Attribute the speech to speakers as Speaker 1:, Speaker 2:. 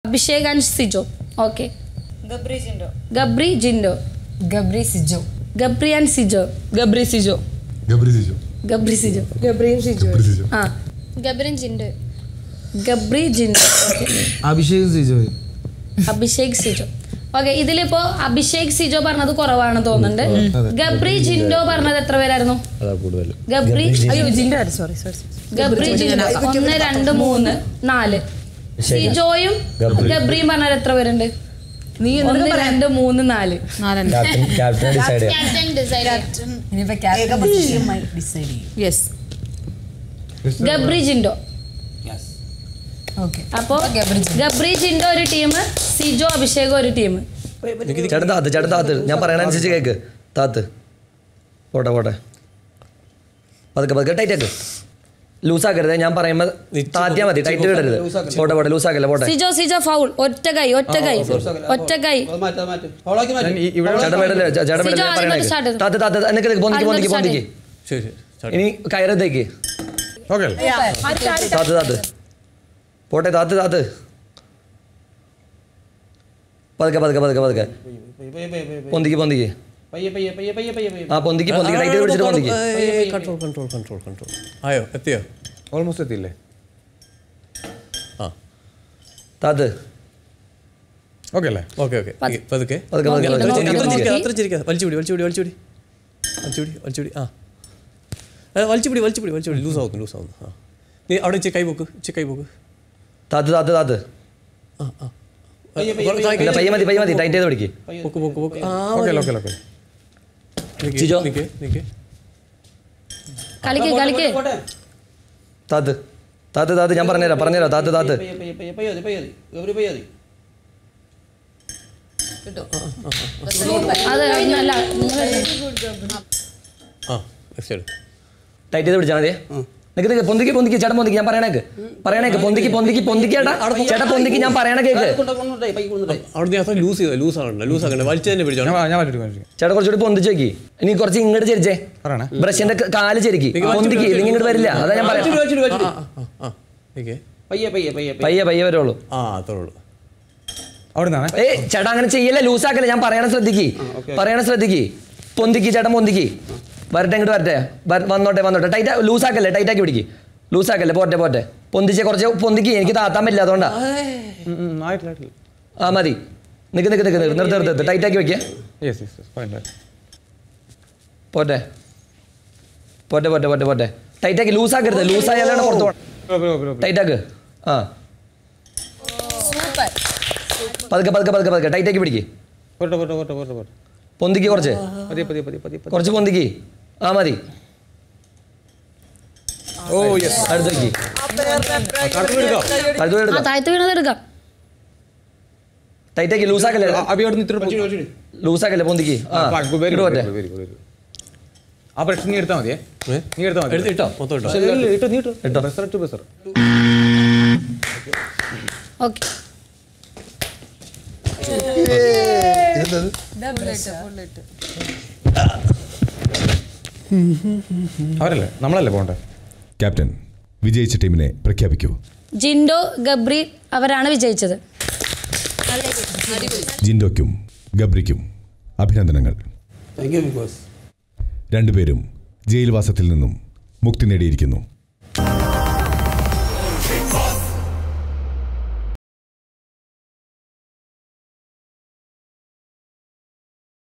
Speaker 1: Abhishek and Sijo okay
Speaker 2: Gabri Jinto
Speaker 1: Gabri Jinto
Speaker 3: Gabri Sijo
Speaker 1: Gabri and Sijo
Speaker 4: Gabri Sijo
Speaker 5: Gabri Siju
Speaker 1: Gabri Sijo
Speaker 3: ഗബ്രിയും സിജോ
Speaker 5: ഗബ്രി സിജു
Speaker 1: ആ
Speaker 6: ഗബ്രൻ ജിൻഡ്
Speaker 1: ഗബ്രി ജിൻഡോ
Speaker 7: അഭിഷേക് സിജോ
Speaker 1: അഭിഷേക് സിജോ ഓക്കെ ഇതിലിപ്പോ അഭിഷേക് സിജോ പറഞ്ഞത് കുറവാണ് തോന്നുന്നുണ്ട് ഗബ്രി ജിൻഡോ പറഞ്ഞത് എത്ര പേരായിരുന്നു
Speaker 8: അതാ കൂടുതൽ
Speaker 1: ഗബ്രി
Speaker 3: അയ്യോ ജിൻഡോ സോറി സോറി
Speaker 1: ഗബ്രി ജിൻഡോ ഒന്ന് രണ്ട് മൂന്ന് നാല് സിജോയും ഗബ്രിയും പറഞ്ഞാൽ എത്ര പേരുണ്ട് നീ ഒന്ന് രണ്ട് മൂന്ന് നാല്
Speaker 3: നാലെണ്ണം
Speaker 8: ക്യാപ്റ്റൻ ക്യാപ്റ്റൻ ഡിസൈഡ് ചെയ്യാം
Speaker 6: ക്യാപ്റ്റൻ ഡിസൈഡ്
Speaker 3: ഇനിയിപ്പോ ക്യാപ്റ്റൻ ഡിസൈഡ് ചെയ്യും യെസ്
Speaker 1: ഗബ്രി ജിൻഡോ
Speaker 3: ഓക്കെ
Speaker 1: അപ്പോ ഗബ്രി ജിൻഡോ ഒരു ടീം സിജോ അഭിഷേക് ഒരു ടീം
Speaker 8: ചേട്ടൻ താത്ത് ചേട്ടൻ താത്ത് ഞാൻ പറയണ അനുസരിച്ച് കേക്ക് താത്ത് പോട്ടെ പോട്ടെ പതുക്കെ പതുക്കെ ടൈറ്റ് ആക്ക് ലൂസാക്കരുത് ഞാൻ പറയുമ്പോൾ താത്തിയാ മതി ടൈറ്റ് ഇടരുത് പോട്ടെ പോട്ടെ ലൂസാക്കല്ലേ പോട്ടെ
Speaker 1: സിജോ സിജോ ഫൗൾ ഒറ്റ കൈ ഒറ്റ കൈ ഒറ്റ കൈ
Speaker 8: ചേട്ടൻ വേണ്ടല്ലേ ചേട്ടൻ
Speaker 1: സിജോ,
Speaker 8: വേണ്ടല്ലേ
Speaker 1: ആദ്യം
Speaker 8: പറയണേ
Speaker 1: തൊട്ട് start ചെയ്തു.
Speaker 8: താത്ത് താത്ത് നിനക്ക് നിനക്ക് പൊന്തിക്ക്
Speaker 1: ആദ്യം
Speaker 8: പൊന്തിക്ക്
Speaker 1: തൊട്ട്
Speaker 8: പൊന്തിക്ക്
Speaker 9: ശരി ശരി
Speaker 8: ഇനി കയറത്തേക്ക്
Speaker 5: ഓക്കെ
Speaker 8: താത്ത് താത്ത് പോട്ടെ താത്ത് താത്ത് പതുക്കെ പതുക്കെ പതുക്കെ പതുക്കെ പൊന്തിക്ക് പൊന്തിക്ക് ആ പൊന്തിക്ക് പൊന്തിക്ക് ടൈറ്റ് പിടിച്ചിട്ട് പൊന്തിക്ക്
Speaker 9: കൺട്രോൾ കൺട്രോൾ കൺട്രോൾ കൺട്രോൾ ആയോ എത്തിയോ
Speaker 5: ഓൾമോസ്റ്റ് എത്തിയില്ലേ
Speaker 9: ആ
Speaker 8: താത്ത്
Speaker 5: ഓക്കെ അല്ലേ
Speaker 9: ഓക്കെ ഓക്കെ പതുക്കെ
Speaker 8: പതുക്കെ പതുക്കെ പതുക്കെ പൊന്തിക്ക്
Speaker 9: അത്ര
Speaker 8: പൊന്തിക്ക്
Speaker 9: ചിരിക്കാതെ അത്ര ചിരിക്കാതെ വലിച്ചുപിടി വലിച്ചുപിടി വലിച്ചുപിടി വലിച്ചുപിടി വലിച്ചുപിടി ആ ഏ, വലിച്ചുപിടി വലിച്ചുപിടി വലിച്ചുപിടി ലൂസ് ആവുന്നു ലൂസ് ആവുന്നു ആ നീ അവിടെ ഇച്ചിരി കൈ പോക്ക് ഇച്ചിരി കൈ പോക്ക്
Speaker 8: താത്ത് താത്ത് താത്ത്
Speaker 9: ആ ആ
Speaker 8: ഇല്ല പയ്യ മതി പയ്യ മതി ടൈറ്റ് ചെയ്ത് പിടിക്ക്
Speaker 9: പോക്ക് പോക്ക് പോക്ക് ആ
Speaker 5: ഓക്കെ ഓക്കെ ഓക്കെ
Speaker 9: നിക്ക്,
Speaker 8: ചിജോ.
Speaker 9: നിക്ക് നിക്ക്
Speaker 1: കളിക്ക് കളിക്ക്
Speaker 8: താത്ത് താത്ത് താത്ത് ഞാൻ പറഞ്ഞുതരാം പറഞ്ഞുതരാം താത്ത് താത്ത്
Speaker 1: അത് നല്ല
Speaker 9: ആ ശരി
Speaker 8: ടൈറ്റ് ചെയ്ത് പിടിച്ചാൽ മതി നിക്ക് നിക്ക് പൊന്തിക്ക് പൊന്തിക്ക് ചേട്ടൻ പൊന്തിക്ക് ഞാൻ പറയണേക്ക് പറയണേക്ക് പൊന്തിക്ക് പൊന്തിക്ക് പൊന്തിക്ക് ചേട്ടാ ചേട്ടാ പൊന്തിക്ക് ഞാൻ പറയണ കേക്ക്
Speaker 9: അവിടെ നീ അത്ര ലൂസ് ചെയ്തോ ലൂസ് ആകണ്ട ലൂസ് ആക്കണ്ട വലിച്ചു തന്നെ പിടിച്ചോ
Speaker 5: ഞാൻ ഞാൻ മാറ്റി മാറ്റി
Speaker 8: ചേട്ടാ കുറച്ചുകൂടി പൊന്തിച്ച് വെക്കി ഇനി കുറച്ച് ഇങ്ങോട്ട് ചെരിച്ചേ
Speaker 5: പറയണേ
Speaker 8: ബ്രഷിന്റെ ക- കാല് ചെരിക്കി പൊന്തിക്ക് ഇല്ലെങ്കിൽ ഇങ്ങോട്ട് വരില്ല അതാ ഞാൻ പറയാം
Speaker 9: ആ ആ ആ നിക്ക്
Speaker 8: പയ്യെ പയ്യെ വരുള്ളൂ
Speaker 9: ആ അത്രേ ഉള്ളൂ
Speaker 5: അവിടെ നിന്നാണ്
Speaker 8: ഏയ് ചേട്ടാ അങ്ങനെ ചെയ്യല്ലേ ലൂസാക്കല്ലേ ഞാൻ പറയണ ശ്രദ്ധിക്ക് പറയണ ശ്രദ്ധിക്ക് പൊന്തിക്ക് ചേട്ടൻ പൊന്തിക്ക് വരട്ടെ ഇങ്ങോട്ട് വരട്ടെ വര- വന്നോട്ടെ വന്നോട്ടെ ടൈറ്റ് ലൂസാക്കല്ലേ ടൈറ്റ് ആക്കി പിടിക്ക് ലൂസാക്കല്ലേ പോട്ടെ പോട്ടെ പൊന്തിച്ച് കുറച്ച് പൊന്തിക്ക് എനിക്ക് താത്താൻ പറ്റില്ല അതുകൊണ്ടാ
Speaker 5: ആയിട്ടില്ല ആയിട്ടില്ല
Speaker 8: ആ മതി നിക്ക് നിക്ക് നിക്ക് നിക്ക് നിർത്ത് നിർത്ത് നിർത്ത് ടൈറ്റ് ആക്കി വെക്കേ
Speaker 5: യെസ് യെസ് ഫൈൻ ഫൈൻ
Speaker 8: പോട്ടെ പോട്ടെ പോട്ടെ പോട്ടെ പോട്ടെ ടൈറ്റ് ആക്കി ലൂസാക്കരുത് ലൂസായാലാണ് പുറത്ത് പോകണം ടൈറ്റ് ആക്ക് ആ പതുക്കെ പതുക്കെ പതുക്കെ പതുക്കെ ടൈറ്റ് ആക്കി പിടിക്ക്
Speaker 5: പോട്ടെ പോട്ടെ പോട്ടെ പോട്ടെ പോട്ടെ
Speaker 8: പൊന്തിക്ക് കുറച്ച്
Speaker 5: പതിയെ പതിയെ പതിയെ പതിയെ പതിയെ
Speaker 8: കുറച്ച് പൊന്തിക്ക് ആ മതി
Speaker 5: ഓ യെസ്
Speaker 8: അടുത്ത് വെക്ക് അടുത്ത്
Speaker 1: ആ
Speaker 8: എടുക്കാം
Speaker 1: താഴത്ത് വീണത് എടുക്കാം
Speaker 8: ടൈറ്റ് ആക്കി ലൂസാക്കല്ലേ
Speaker 5: അഭി അവിടെ നിന്ന്
Speaker 8: ലൂസാക്കല്ലേ പൊന്തിക്ക് ആ
Speaker 5: വെരി
Speaker 8: ഇങ്ങോട്ട് പോട്ടെ
Speaker 5: ഗുഡ് വെരി ഗുഡ് ആ ബ്രഷ് നീ എടുത്താൽ മതിയേ
Speaker 9: ഏ?
Speaker 5: നീ എടുത്താൽ മതി
Speaker 9: എടുത്ത് ഇട്ടോ മൊത്തം ഇട്ടോ
Speaker 5: ഇല്ല, ഇല്ല, ഇട്ടോ നീ ഇട്ടോ
Speaker 8: ഇട്ടോ.
Speaker 5: ബസർ ടു ബസർ
Speaker 1: ഓക്കെ
Speaker 5: അവരല്ലേ നമ്മളല്ലേ പോകണ്ടേ
Speaker 10: ക്യാപ്റ്റൻ വിജയിച്ച ടീമിനെ പ്രഖ്യാപിക്കൂ
Speaker 1: ജിൻഡോ ഗബ്രി അവരാണ് വിജയിച്ചത്
Speaker 10: ജിൻഡോയ്ക്കും ഗബ്രിക്കും അഭിനന്ദനങ്ങൾ രണ്ടുപേരും ജയിൽവാസത്തിൽ നിന്നും മുക്തി നേടിയിരിക്കുന്നു